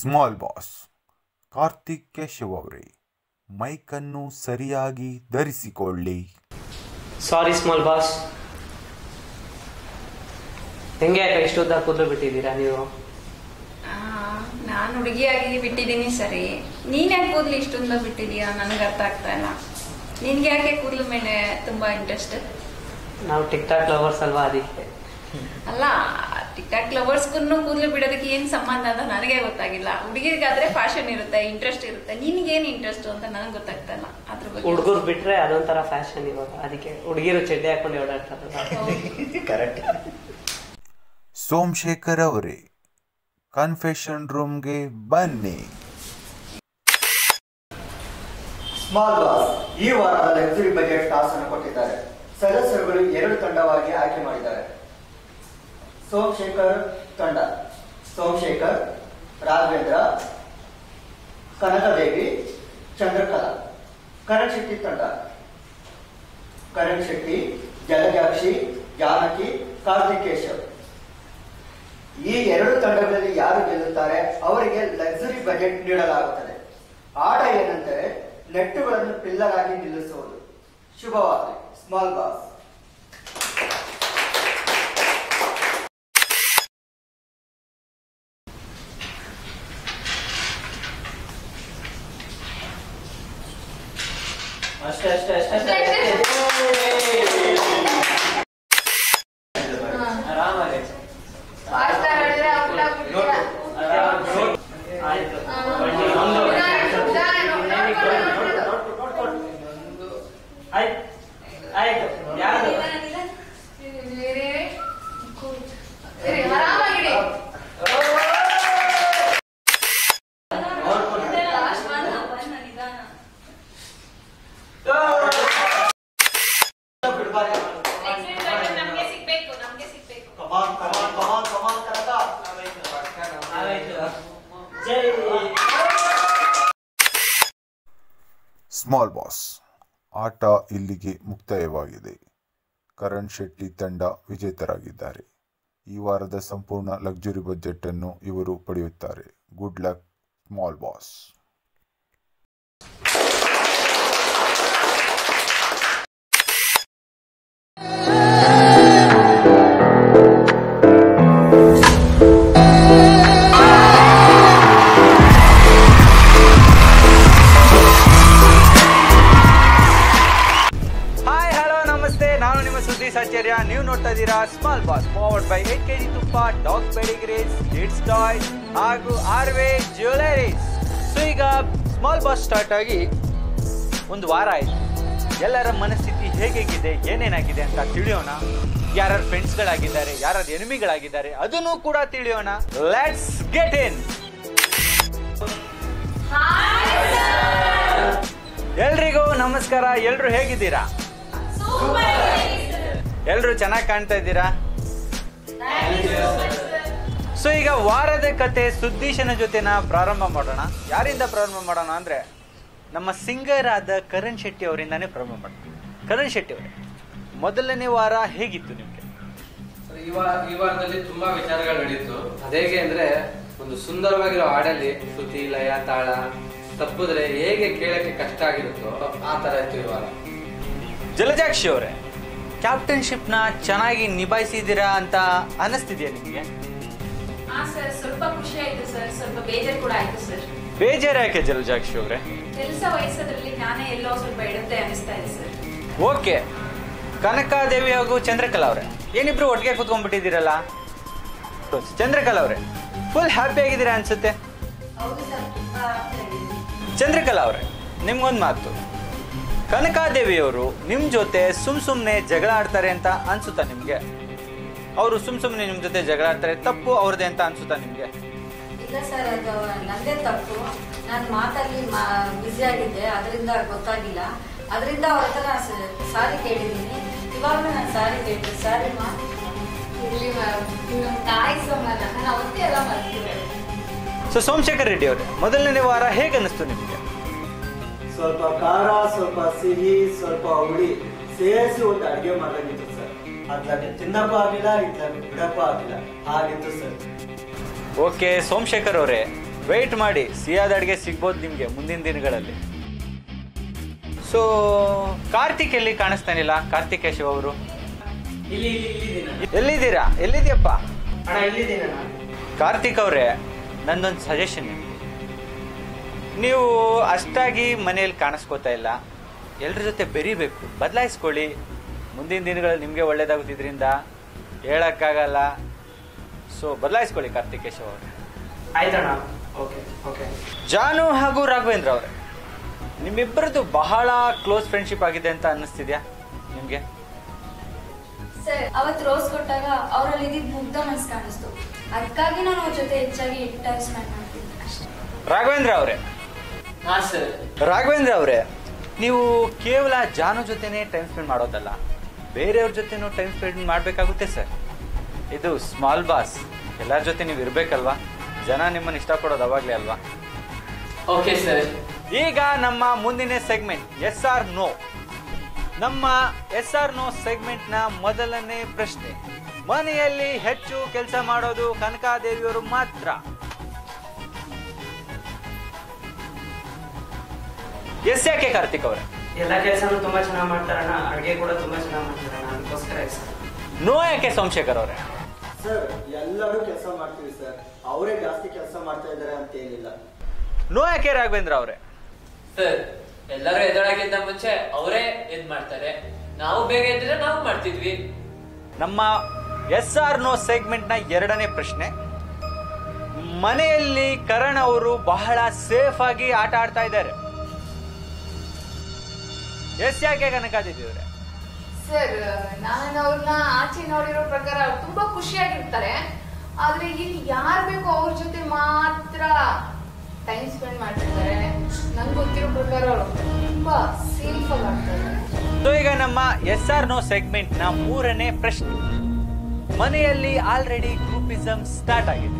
Small boss Karthik Keshav ಅವರೇ ಮೈಕನ್ನು ಸರಿಯಾಗಿ ಧರಿಸಿಕೊಳ್ಳಿ ಸಾರಿ small boss ಹೆಂಗೆ ಯಾಕೆ ಇಷ್ಟು ಉದ್ದ ಕೂದಲು ಬಿಟ್ಟಿದ್ದೀರಾ ನೀವು ನಾನು ಹುಡುಗಿಯಾಗಿ ಬಿಟ್ಟಿದ್ದೀನಿ ಸರಿ ನೀನ್ ಯಾಕೆ ಕೂದಲು ಇಷ್ಟೊಂದು ಬಿಟ್ಟಿದೀಯಾ ನನ್ಗೆ ಅರ್ಥ ಆಗ್ತಾ ಇಲ್ಲ ನಿನ್ಗೆ ಯಾಕೆ ಕೂದಲು ಮೇಲೆ ತುಂಬಾ ಇಂಟ್ರೆಸ್ಟ್ ನಾವು ಟಿಕ್ ಟಾಕ್ ಲವರ್ಸ್ ಅಲ್ವಾ ಅದಕ್ಕೆ ಅಲ್ಲ ಟಿಕ್ಟಾಕ್ ಲವರ್ಸ್ಗೂ ಕೂದಲು ಬಿಡೋದಕ್ಕೆ ಏನ್ ಸಂಬಂಧ ಅಂತ ನನಗೆ ಗೊತ್ತಾಗಿಲ್ಲ ಹುಡುಗಿರಿಗಾದ್ರೆ ಫ್ಯಾಷನ್ ಇರುತ್ತೆ ಇಂಟ್ರೆಸ್ಟ್ ಇರುತ್ತೆ ನಿನ್ಗೇನ್ ಇಂಟ್ರೆಸ್ಟ್ ಅಂತ ನನಗೆ ಗೊತ್ತಾಗ್ತಾ ಇಲ್ಲ ಅದ್ರ ಬಗ್ಗೆ ಹುಡುಗರು ಬಿಟ್ರೆ ಅದೊಂಥರ ಫ್ಯಾಷನ್ ಇವಾಗ ಅದಕ್ಕೆ ಹುಡುಗಿರು ಚಡ್ಡಿ ಹಾಕೊಂಡು ಓಡಾಡ್ತಾರಲ್ಲ ಕರೆಕ್ಟ್ ಸೋಮಶೇಖರ್ ಅವರೇ ಕನ್ಫೆಷನ್ ರೂಮ್ಗೆ ಬನ್ನಿ ಸ್ಮಾಲ್ ಬಾಸ್ ಈ ವಾರದ ಲಕ್ಸುರಿ ಬಜೆಟ್ ಟಾಸ್ ಅನ್ನು ಕೊಟ್ಟಿದ್ದಾರೆ ಸದಸ್ಯರುಗಳು ಎರಡು ತಂಡವಾಗಿ ಆಯ್ಕೆ ಮಾಡಿದ್ದಾರೆ ಸೋಮಶೇಖರ್ ತಂಡ ಸೋಮಶೇಖರ್ ರಾಘವೇಂದ್ರ ಕನಕದೇವಿ ಚಂದ್ರಕಲಾ ಕರಣ್ ಶೆಟ್ಟಿ ತಂಡ ಕರಣ್ ಶೆಟ್ಟಿ ಜಲಜಾಕ್ಷಿ ಜಾನಕಿ ಕಾರ್ತಿಕೇಶವ್ ಈ ಎರಡು ತಂಡಗಳಲ್ಲಿ ಯಾರು ಗೆಲ್ಲುತ್ತಾರೆ ಅವರಿಗೆ ಲಕ್ಸುರಿ ಬಜೆಟ್ ನೀಡಲಾಗುತ್ತದೆ ಆಟ ಏನೆಂದರೆ ನೆಟ್ಟುಗಳನ್ನು ಪಿಲ್ಲರ್ ಆಗಿ ನಿಲ್ಲಿಸುವುದು ಶುಭವಾಗಲಿ ಸ್ಮಾಲ್ ಬಾಸ್ ಅಷ್ಟೇ ಅಷ್ಟೇ ಅಷ್ಟೇ ಆರಾಮಾಗಿ ಆಯ್ತು ಒಂದು ಆಯ್ತು ಆಯ್ತು ಯಾರು ಆಯ್ತು ಜೈ ಸ್ಮಾಲ್ ಬಾಸ್ ಆಟ ಇಲ್ಲಿಗೆ ಮುಕ್ತಾಯವಾಗಿದೆ ಕರಣ್ ಶೆಟ್ಟಿ ತಂಡ ವಿಜೇತರಾಗಿದ್ದಾರೆ ಈ ವಾರದ ಸಂಪೂರ್ಣ ಲಕ್ಸುರಿ ಬಜೆಟ್ ಅನ್ನು ಇವರು ಪಡೆಯುತ್ತಾರೆ good luck small boss hi hello ನಮಸ್ತೆ ನಾನು ನಿಮ್ಮ ಸುದ್ದಿ ಸಾಚಾರ್ಯ ನೀವು ನೋಡ್ತಾ ಇದ್ದೀರಾ small boss powered by eight KG ತುಪ್ಪ ಡಾಗ್ ಪೆಡಿಗ್ರೀಸ್ ಕಿಡ್ಸ್ ಟಾಯ್ಸ್ ಹಾಗೂ ಆರ್ವೆ ಜ್ಯುವೆಲರೀಸ್ ಸೊ ಈಗ ಸ್ಮಾಲ್ ಬಾಸ್ ಸ್ಟಾರ್ಟ್ ಆಗಿ ಒಂದು ವಾರ ಆಯಿತು ಎಲ್ಲರ ಮನಸ್ಥಿತಿ ಹೇಗೇಗಿದೆ ಏನೇನಾಗಿದೆ ಅಂತ ತಿಳಿಯೋಣ ಯಾರ್ಯಾರು ಫ್ರೆಂಡ್ಸ್ಗಳಾಗಿದ್ದಾರೆ ಯಾರ್ಯಾರು ಎನಿಮಿಗಳಾಗಿದ್ದಾರೆ ಅದನ್ನು ಕೂಡ ತಿಳಿಯೋಣ ಲೆಟ್ಸ್ ಗೆಟ್ ಇನ್ ಎಲ್ರಿಗೂ ನಮಸ್ಕಾರ ಎಲ್ರು ಹೇಗಿದ್ದೀರಾ ಎಲ್ರು ಚೆನ್ನಾಗಿ ಕಾಣ್ತಾ ಇದ್ದೀರಾ ಸೊ ಈಗ ವಾರದ ಕತೆ ಸುದ್ದೀಶನ ಜೊತೆನ ಪ್ರಾರಂಭ ಮಾಡೋಣ ಯಾರಿಂದ ಪ್ರಾರಂಭ ಮಾಡೋಣ ಅಂದ್ರೆ ನಮ್ಮ ಸಿಂಗರ್ ಆದ ಕರಣ್ ಶೆಟ್ಟಿ ಅವರಿಂದಾನೇ ಪ್ರಾರಂಭ ಮಾಡ್ತೀವಿ ಕರಣ್ ಶೆಟ್ಟಿ ಅವರೇ ಮೊದಲನೇ ವಾರ ಹೇಗಿತ್ತು ನಿಮ್ಗೆ ಸರ್, ಈ ವಾರ ಈ ವಾರದಲ್ಲಿ ತುಂಬಾ ವಿಚಾರಗಳು ನಡೀತು ಅದೇಗೆ ಅಂದ್ರೆ ಒಂದು ಸುಂದರವಾಗಿರೋ ಹಾಡಲ್ಲಿ ಶ್ರುತಿ ಲಯ ತಾಳ ತಪ್ಪಿದ್ರೆ ಹೇಗೆ ಕೇಳಕ್ಕೆ ಕಷ್ಟ ಆಗಿರುತ್ತೋ ಆ ತರ ಇತ್ತು ಈ ವಾರ ಜಲಜಾಕ್ಷಿ ಅವರೇ ಕ್ಯಾಪ್ಟನ್ಶಿಪ್ನ ಚೆನ್ನಾಗಿ ನಿಭಾಯಿಸಿದ್ದೀರಾ ಅಂತ ಅನಿಸ್ತಿದೆಯಾ ನಿಮಗೆ ಹಾ ಸರ್ ಸ್ವಲ್ಪ ಖುಷಿ ಆಯ್ತು ಸರ್ ಸ್ವಲ್ಪ ಬೇಜಾರು ಕೂಡ ಆಯ್ತು ಸರ್ ಬೇಜಾರು ಯಾಕೆ ಜಲಜಾಕ್ಷಿ ಅವರೇ ಕೆಲಸ ವಹಿಸೋದ್ರಲ್ಲಿ ನಾನೇ ಎಲ್ಲೋ ಸ್ವಲ್ಪ ಇಡುತ್ತೆ ಅನಿಸ್ತಾ ಇದೆ ಸರ್ ಓಕೆ ಕನಕಾದೇವಿ ಹಾಗೂ ಚಂದ್ರಕಲಾ ಅವರೇ ಏನಿಬ್ರು ಒಟ್ಟಿಗೆ ಕೂತ್ಕೊಂಡ್ಬಿಟ್ಟಿದ್ದೀರಲ್ಲ ಚಂದ್ರಕಲಾ ಅವರೇ ಫುಲ್ ಹ್ಯಾಪಿ ಆಗಿದ್ದೀರಾ ಅನ್ಸುತ್ತೆ ಚಂದ್ರಕಲಾ ಅವರೇ ನಿಮ್ಗೊಂದು ಮಾತು ಕನಕಾದೇವಿಯವರು ನಿಮ್ಮ ಜೊತೆ ಸುಮ್ ಸುಮ್ಮನೆ ಜಗಳ ಆಡ್ತಾರೆ ಅಂತ ಅನ್ಸುತ್ತಾ ನಿಮಗೆ ಅವರು ಸುಮ್ ಸುಮ್ಮನೆ ನಿಮ್ಮ ಜೊತೆ ಜಗಳ ಆಡ್ತಾರೆ ತಪ್ಪು ಅವ್ರದ್ದೇ ಅಂತ ಅನ್ಸುತ್ತಾ ನಿಮಗೆ ಇಲ್ಲ ಸರ್ ಅದು ನಂದೇ ತಪ್ಪು ನಾನು ಮಾತಲ್ಲಿ ಮಾ ಬ್ಯುಸಿ ಆಗಿದ್ದೆ ಅದರಿಂದ ಗೊತ್ತಾಗಿಲ್ಲ ಅದರಿಂದ ಅವ್ರ ಹತ್ರ ನಾನು ಸಾರಿ ಕೇಳಿದ್ದೀನಿ ಇವಾಗಲೂ ನಾನು ಸಾರಿ ಕೇಳಿದ್ದೆ ಸಾರಿ ಮಾ ಇರ್ಲಿ ಮ್ಯಾಮ್ ನಮ್ಮ ತಾಯಿ ಸಮಾನ ನಾನು ಅವತ್ತೇ ಎಲ್ಲ ಮಾಡ್ತಿದ್ದೆ ಸೊ ಸೋಮಶೇಖರ್ ರೆಡ್ಡಿ ಅವರೇ ಮೊದಲನೇ ವಾರ ಹೇಗೆ ಅನ್ನಿಸ್ತು ನಿಮಗೆ ಸ್ವಲ್ಪ ಖಾರ ಸ್ವಲ್ಪ ಸಿಹಿ ಸ್ವಲ್ಪ ಹುಳಿ ಸೇರಿಸಿ ಒಂದು ಅಡಿಗೆ ಮಾಡಲಾಗಿತ್ತು ಸರ್ ಅದ್ಲಾಗೆ ತಿನ್ನಕ್ಕೂ ಆಗಿಲ್ಲ ಇದ್ಲಾಗೆ ಬಿಡಕ್ಕೂ ಆಗಿಲ್ಲ ಹಾಗಿತ್ತು ಸರ್ ಓಕೆ ಸೋಮಶೇಖರ್ ಅವರೇ ವೆಯ್ಟ್ ಮಾಡಿ ಸಿಹಿಯಾದ ಅಡುಗೆ ಸಿಗ್ಬೋದು ನಿಮಗೆ ಮುಂದಿನ ದಿನಗಳಲ್ಲಿ ಸೊ ಕಾರ್ತಿಕ್ ಎಲ್ಲಿ ಕಾಣಿಸ್ತಾನಿಲ್ಲ ಕಾರ್ತಿಕೇಶವ್ ಅವರು ಎಲ್ಲಿದ್ದೀರಾ ಎಲ್ಲಿದ್ಯಪ್ಪ ಕಾರ್ತಿಕ್ ಅವರೇ ನಂದೊಂದು ಸಜೆಷನ್ ನಿಮಗೆ ನೀವು ಅಷ್ಟಾಗಿ ಮನೆಯಲ್ಲಿ ಕಾಣಿಸ್ಕೋತಾ ಇಲ್ಲ ಎಲ್ಲರ ಜೊತೆ ಬೆರಿಬೇಕು ಬದಲಾಯಿಸ್ಕೊಳ್ಳಿ ಮುಂದಿನ ದಿನಗಳಲ್ಲಿ ನಿಮಗೆ ಒಳ್ಳೇದಾಗುತ್ತಿದ್ರಿಂದ ಹೇಳಕ್ಕಾಗಲ್ಲ ಸೊ ಬದಲಾಯಿಸ್ಕೊಳ್ಳಿ ಕಾರ್ತಿಕೇಶವ್ ಅವರೇ ಆಯ್ತಣ್ಣ ಓಕೆ ಓಕೆ ಜಾನು ಹಾಗೂ ರಾಘವೇಂದ್ರ ಅವರೇ ನಿಮ್ಮಿಬ್ಬರದ್ದು ಬಹಳ ಕ್ಲೋಸ್ ಫ್ರೆಂಡ್ಶಿಪ್ ಆಗಿದೆ ಅಂತ ಅನ್ನಿಸ್ತಿದ್ಯಾ ನಿಮಗೆ ಸರ್ ಅವತ್ತು ರೋಸ್ ಕೊಟ್ಟಾಗ ಅವರಲ್ಲಿ ಇದ್ದಿದ್ದು ಮುಗ್ಧ ಮನಸ್ಸು ಕಾಣಿಸ್ತು ಅದಕ್ಕಾಗಿ ನಾನು ಅವ್ರ ಜೊತೆ ಹೆಚ್ಚಾಗಿ ಟೈಮ್ ಸ್ಪೆಂಡ್ ಮಾಡ್ತೀನಿ ಅಷ್ಟೇ ರಾಘವೇಂದ್ರ ಅವರೇ ಹಾ ಸರ್ ರಾಘವೇಂದ್ರ ಅವರೇ ನೀವು ಕೇವಲ ಜಾನು ಜೊತೆನೇ ಟೈಮ್ ಸ್ಪೆಂಡ್ ಮಾಡೋದಲ್ಲ ಬೇರೆಯವ್ರ ಜೊತೆನೂ ಟೈಮ್ ಸ್ಪೆಂಡ್ ಮಾಡಬೇಕಾಗುತ್ತೆ ಸರ್ ಇದು ಸ್ಮಾಲ್ ಬಾಸ್ ಎಲ್ಲರ ಜೊತೆ ನೀವು ಇರಬೇಕಲ್ವಾ ಜನ ನಿಮ್ಮನ್ನು ಇಷ್ಟಪಡೋದು ಅವಾಗಲೇ ಅಲ್ವಾ ಓಕೆ ಸರ್ ಈಗ ನಮ್ಮ ಮುಂದಿನ ಸೆಗ್ಮೆಂಟ್ ಎಸ್ ಆರ್ ನೋ ನಮ್ಮ ಎಸ್ ಆರ್ ನೋ ಸೆಗ್ಮೆಂಟ್ ನ ಮೊದಲನೇ ಪ್ರಶ್ನೆ ಮನೆಯಲ್ಲಿ ಹೆಚ್ಚು ಕೆಲಸ ಮಾಡೋದು ಕನಕಾದೇವಿಯವರು ಮಾತ್ರ ಎಸ್ ಯಾಕೆ ಕಾರ್ತಿಕ್ ಅವರೇ ಎಲ್ಲ ಕೆಲಸನೂ ತುಂಬಾ ಚೆನ್ನಾಗಿ ಮಾಡ್ತಾರಣ್ಣ ಅಡುಗೆ ಕೂಡ ತುಂಬಾ ಚೆನ್ನಾಗಿ ಮಾಡ್ತಾರಣ್ಣ ಅದಕ್ಕೋಸ್ಕರ ಸರ್ ನೋ ಯಾಕೆ ಸೋಮಶೇಖರ್ ಅವರೇ ಸರ್ ಎಲ್ಲರೂ ಕೆಲಸ ಮಾಡ್ತೀವಿ ಸರ್ ಅವರೇ ಜಾಸ್ತಿ ಕೆಲಸ ಮಾಡ್ತಾ ಇದ್ದಾರೆ ಅಂತ ಏನಿಲ್ಲ ನೋ ಯಾಕೆ ರಾಘವೇಂದ್ರ ಅವರೇ ಸರ್ ಎಲ್ಲರೂ ಎದ್ದೊಳಗಿಂತ ಮುಂಚೆ ಅವರೇ ಎದ್ ಮಾಡ್ತಾರೆ ನಾವು ಬೇಗ ಎದ್ದರೆ ನಾವು ಮಾಡ್ತಿದ್ವಿ ನಮ್ಮ ಎಸ್ ಆರ್ ನೋ ಸೆಗ್ಮೆಂಟ್ ನ ಎರಡನೇ ಪ್ರಶ್ನೆ ಮನೆಯಲ್ಲಿ ಕರಣ್ ಅವರು ಬಹಳ ಸೇಫ್ ಆಗಿ ಆಟ ಆಡ್ತಾ ಇದ್ದಾರೆ ಎಸ್ ಯಾಕೆ ಕನಕಾದಿದ್ದೀವ್ರೆ ಸರ್ ನಾನು ಅವ್ರನ್ನ ಆಚೆ ನೋಡಿರೋ ಪ್ರಕಾರ ಅವ್ರು ತುಂಬಾ ಖುಷಿಯಾಗಿರ್ತಾರೆ ಆದ್ರೆ ಇಲ್ಲಿ ಯಾರ್ ಬೇಕು ಅವ್ರ ಜೊತೆ ಮಾತ್ರ ಟೈಮ್ ಸ್ಪೆಂಡ್ ಮಾಡ್ತಿರ್ತಾರೆ ನಂಗೆ ಗೊತ್ತಿರೋ ಪ್ರಕಾರ ಅವರು ತುಂಬಾ ಸೇಫ್ ಆಗಿ ಆಡ್ತಾರೆ ಸೊ ಈಗ ನಮ್ಮ ಎಸ್ ಆರ್ ನೋ ಸೆಗ್ಮೆಂಟ್ ನ ಮೂರನೇ ಪ್ರಶ್ನೆ ಮನೆಯಲ್ಲಿ ಆಲ್ರೆಡಿ ಗ್ರೂಪಿಸಮ್ ಸ್ಟಾರ್ಟ್ ಆಗಿದೆ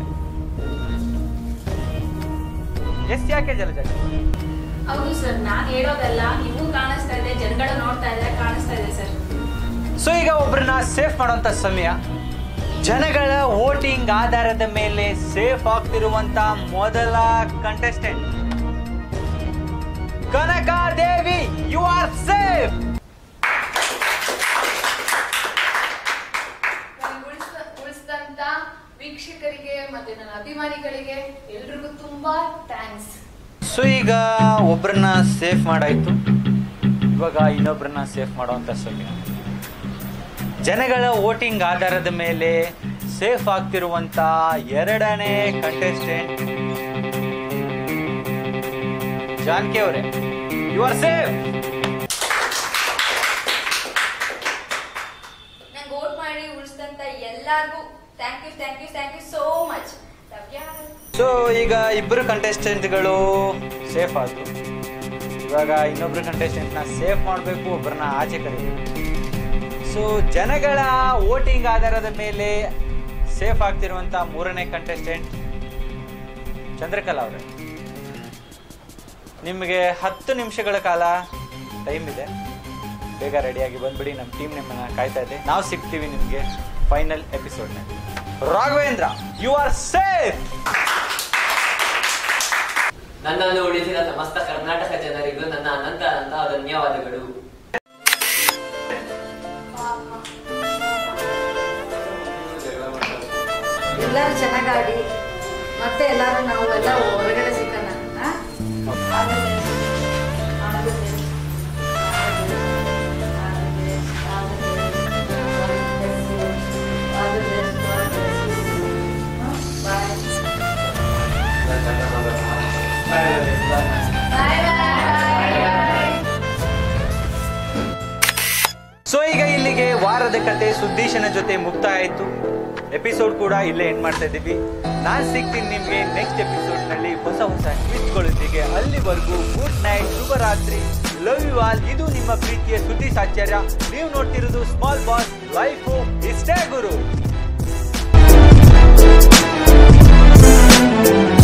ಎಸ್ ಯಾಕೆ ಜಲಜ ಹೌದು ಸರ್ ನಾನು ಹೇಳೋದಲ್ಲ ನಿಮಗೂ ಕಾಣಿಸ್ತಾ ಇದೆ ಜನಗಳು ನೋಡ್ತಾ ಇದ್ದಾರೆ ಕಾಣಿಸ್ತಾ ಇದೆ ಸರ್ ಸೊ ಈಗ ಒಬ್ಬರನ್ನ ಸೇಫ್ ಮಾಡುವಂತ ಸಮಯ ಜನಗಳ ವೋಟಿಂಗ್ ಆಧಾರದ ಮೇಲೆ ಸೇಫ್ ಆಗ್ತಿರುವಂತ ಮೊದಲ contestant Kanakadevi you are safe ನನಗೆ ಉಳಿಸ ಉಳಿಸಿದಂತ ವೀಕ್ಷಕರಿಗೆ ಮತ್ತೆ ನನ್ನ ಅಭಿಮಾನಿಗಳಿಗೆ ಎಲ್ರಿಗೂ ತುಂಬಾ ಥ್ಯಾಂಕ್ಸ್ ಸೊ ಈಗ ಒಬ್ಬರನ್ನ ಸೇಫ್ ಮಾಡಾಯ್ತು ಇವಾಗ ಇನ್ನೊಬ್ಬರನ್ನ ಸೇಫ್ ಮಾಡುವಂತ ಸಮಯ ಜನಗಳ ವೋಟಿಂಗ್ ಆಧಾರದ ಮೇಲೆ ಸೇಫ್ ಆಗ್ತಿರುವಂತ ಎರಡನೇ ಕಂಟೆಸ್ಟೆಂಟ್ ಜಾನ್ಕಿ ಅವರೇ ಯು ಆರ್ ಸೇಫ್ ನಂಗೆ ವೋಟ್ ಮಾಡಿ ಉಳಿಸಿದಂತ ಎಲ್ಲಾರ್ಗೂ thank you thank you thank you so much love ya so ಈಗ ಇಬ್ಬರು ಕಂಟೆಸ್ಟೆಂಟ್ಗಳು ಸೇಫ್ ಆದ್ರು ಇವಾಗ ಇನ್ನೊಬ್ರು ಕಂಟೆಸ್ಟೆಂಟ್ನ ಸೇಫ್ ಮಾಡಬೇಕು ಒಬ್ಬರನ್ನ ಆಚೆ ಕರೀಬೇಕು ಸೊ ಜನಗಳ ವೋಟಿಂಗ್ ಆಧಾರದ ಮೇಲೆ ಸೇಫ್ ಆಗ್ತಿರುವಂತ ಮೂರನೇ ಕಂಟೆಸ್ಟೆಂಟ್ ಚಂದ್ರಕಲಾ ಅವರೇ ನಿಮಗೆ ಹತ್ತು ನಿಮಿಷಗಳ ಕಾಲ ಟೈಮ್ ಇದೆ ಬೇಗ ರೆಡಿಯಾಗಿ ಬಂದ್ಬಿಡಿ ನಮ್ಮ ಟೀಮ್ ನಿಮ್ಮನ್ನ ಕಾಯ್ತಾ ಇದೆ ನಾವು ಸಿಗ್ತೀವಿ ನಿಮಗೆ ಫೈನಲ್ ಎಪಿಸೋಡ್ನಲ್ಲಿ ರಾಘವೇಂದ್ರ ಯು ಆರ್ ಸೇಫ್ ನನ್ನನ್ನು ಉಳಿಸಿದ ಸಮಸ್ತ ಕರ್ನಾಟಕ ಜನರಿಗೂ ನನ್ನ ಅನಂತ ಅನಂತ ಧನ್ಯವಾದಗಳು ಎಲ್ಲರೂ ಚೆನ್ನಾಗಿ ಆಡಿ ಮತ್ತೆ ಎಲ್ಲರೂ ನಾವು ಎಲ್ಲ ಹೊರಗಡೆ ಸಿಗೋಣ ಆ? All the best. All the best. All the best. All the best. God bless you. All the best. God bless you. ಹ? Bye. ಸೊ ಈಗ ಇಲ್ಲಿಗೆ ವಾರದ ಕತೆ ಸುದ್ದೀಶನ ಜೊತೆ ಮುಕ್ತಾಯ ಆಯ್ತು ಎಪಿಸೋಡ್ ಕೂಡ ಇಲ್ಲೇ ಎಂಡ್ ಮಾಡ್ತಾ ಇದ್ದೀವಿ ನಾನ್ ಸಿಗ್ತೀನಿ ನಿಮ್ಗೆ ನೆಕ್ಸ್ಟ್ ಎಪಿಸೋಡ್ ನಲ್ಲಿ ಹೊಸ ಹೊಸ ಟ್ವಿಸ್ಟ್ಗಳೊಂದಿಗೆ ಅಲ್ಲಿವರೆಗೂ ಗುಡ್ ನೈಟ್ ಶುಭರಾತ್ರಿ ಲವ್ ಯು ಆಲ್ ಇದು ನಿಮ್ಮ ಪ್ರೀತಿಯ ಸುದ್ದಿ ಸಾಚಾರ್ಯ ನೀವು ನೋಡ್ತಿರೋದು ಸ್ಮಾಲ್ ಬಾಸ್ ಲೈಫು ಇಷ್ಟೇ ಗುರು